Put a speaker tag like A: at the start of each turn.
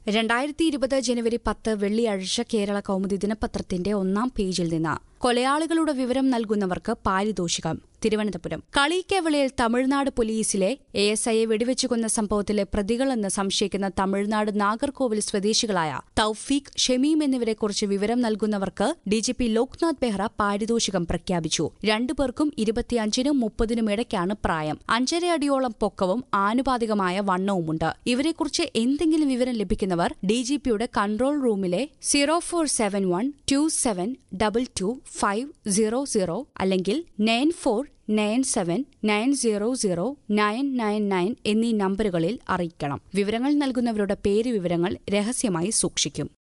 A: രണ്ടായിരത്തി ഇരുപത് ജനുവരി പത്ത് വെള്ളിയാഴ്ച കേരള കൗമുദി ദിനപത്രത്തിന്റെ ഒന്നാം പേജിൽ നിന്ന് കൊലയാളികളുടെ വിവരം നൽകുന്നവർക്ക് പാരിതോഷികം തിരുവനന്തപുരം കളിയിക്കവിളയിൽ തമിഴ്നാട് പോലീസിലെ എ എസ് ഐയെ വെടിവെച്ചു കൊന്ന സംഭവത്തിലെ പ്രതികളെന്ന് സംശയിക്കുന്ന തമിഴ്നാട് നാഗർകോവിൽ സ്വദേശികളായ തൌഫീഖ് ഷമീം എന്നിവരെക്കുറിച്ച് വിവരം നൽകുന്നവർക്ക് ഡിജിപി ലോക്നാഥ് ബെഹ്റ പാരിതോഷികം പ്രഖ്യാപിച്ചു രണ്ടുപേർക്കും ഇരുപത്തിയഞ്ചിനും മുപ്പതിനും ഇടയ്ക്കാണ് പ്രായം അഞ്ചര അടിയോളം പൊക്കവും ആനുപാതികമായ വണ്ണവുമുണ്ട് ഇവരെക്കുറിച്ച് എന്തെങ്കിലും വിവരം ലഭിക്കുന്നവർ ഡിജിപിയുടെ കൺട്രോൾ റൂമിലെ zero four seven one two seven double two five zero zero അല്ലെങ്കിൽ nine four nine seven nine zero zero nine nine nine എന്നീ നമ്പറുകളിൽ അറിയിക്കണം വിവരങ്ങൾ നൽകുന്നവരുടെ പേര് വിവരങ്ങൾ രഹസ്യമായി സൂക്ഷിക്കും